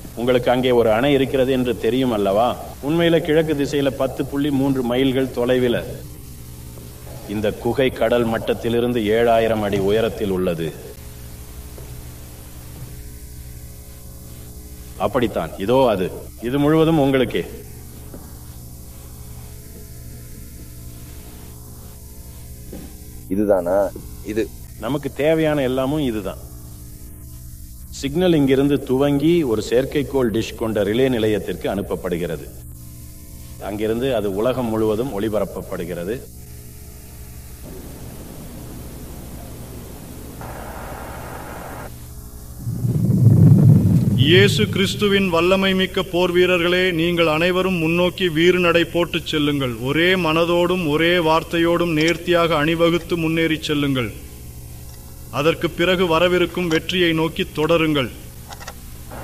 உங்களுக்கு அங்கே ஒரு அணை இருக்கிறது என்று தெரியும் அல்லவா உண்மையில கிழக்கு திசையில பத்து புள்ளி மூன்று மைல்கள் தொலைவில் இந்த குகை கடல் மட்டத்திலிருந்து ஏழாயிரம் அடி உயரத்தில் உள்ளது அப்படித்தான் இதோ அது இது முழுவதும் உங்களுக்கே இதுதானா இது நமக்கு தேவையான எல்லாமும் இதுதான் சிக்னல் இங்கிருந்து துவங்கி ஒரு செயற்கைக்கோள் டிஷ் கொண்ட ரிலே நிலையத்திற்கு அனுப்பப்படுகிறது அங்கிருந்து அது உலகம் முழுவதும் ஒளிபரப்பப்படுகிறது இயேசு கிறிஸ்துவின் வல்லமை மிக்க போர் வீரர்களே நீங்கள் அனைவரும் முன்னோக்கி வீறு நடை போட்டுச் செல்லுங்கள் ஒரே மனதோடும் ஒரே வார்த்தையோடும் நேர்த்தியாக அணிவகுத்து முன்னேறிச் செல்லுங்கள் அதற்கு பிறகு வரவிருக்கும் வெற்றியை நோக்கி தொடருங்கள்